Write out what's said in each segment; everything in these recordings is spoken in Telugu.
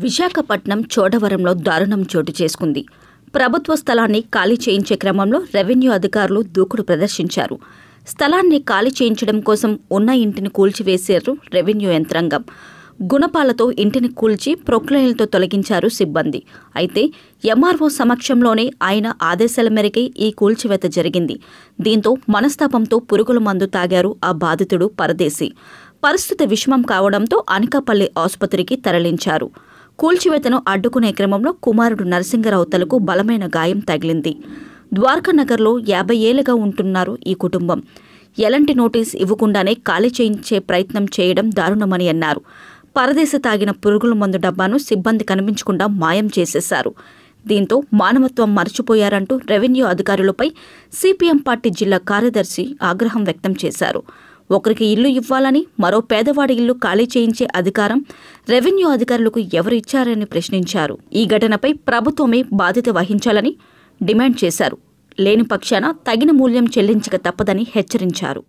విశాఖపట్నం చోడవరంలో దారుణం చోటు చేసుకుంది ప్రభుత్వ స్థలాన్ని ఖాళీ చేయించే క్రమంలో రెవెన్యూ అధికారులు దూకుడు ప్రదర్శించారు స్థలాన్ని ఖాళీ చేయించడం కోసం ఉన్న ఇంటిని కూల్చివేశారు రెవెన్యూ యంత్రాంగం గుణపాలతో ఇంటిని కూల్చి ప్రొక్లైన్లతో తొలగించారు సిబ్బంది అయితే ఎంఆర్ఓ సమక్షంలోనే ఆయన ఆదేశాల మేరకే ఈ కూల్చివేత జరిగింది దీంతో మనస్తాపంతో పురుగుల మందు తాగారు ఆ బాధితుడు పరదేశి పరిస్థితి విషమం కావడంతో అనకాపల్లి ఆసుపత్రికి తరలించారు కూల్చివేతను అడ్డుకునే క్రమంలో కుమారుడు నరసింగరావు తలకు బలమైన గాయం తగిలింది ద్వారకానగర్లో యాభై ఏళ్లుగా ఉంటున్నారు ఈ కుటుంబం ఎలాంటి నోటీస్ ఇవ్వకుండానే ఖాళీ చేయించే ప్రయత్నం చేయడం దారుణమని అన్నారు పరదేశ తాగిన పురుగుల మందు డబ్బాను సిబ్బంది కనిపించకుండా మాయం చేసేశారు దీంతో మానవత్వం మర్చిపోయారంటూ రెవెన్యూ అధికారులపై సిపిఎం పార్టీ జిల్లా కార్యదర్శి ఆగ్రహం వ్యక్తం చేశారు ఒకరికి ఇల్లు ఇవ్వాలని మరో పేదవాడి ఇల్లు ఖాళీ చేయించే అధికారం రెవెన్యూ అధికారులకు ఎవరు ఇచ్చారని ప్రశ్నించారు ఈ ఘటనపై ప్రభుత్వమే బాధ్యత వహించాలని డిమాండ్ చేశారు లేని పక్షాన తగిన మూల్యం చెల్లించక తప్పదని హెచ్చరించారు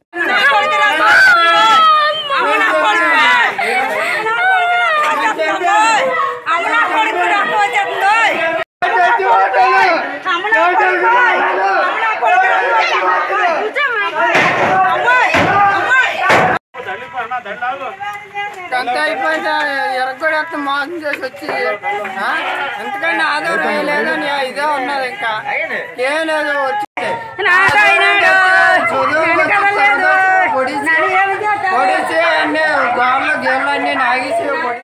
అంత అయిపోయింది ఎరగొడి అంత మోసం చేసి వచ్చి ఆ? ఎంతకంటే ఆధారం ఏం లేదని ఇదే ఉన్నది ఇంకా ఏం లేదు వచ్చింది చదువు పొడిచి పొడిచి అన్ని గోర్లు గేర్లు అన్ని నాగేసి పొడి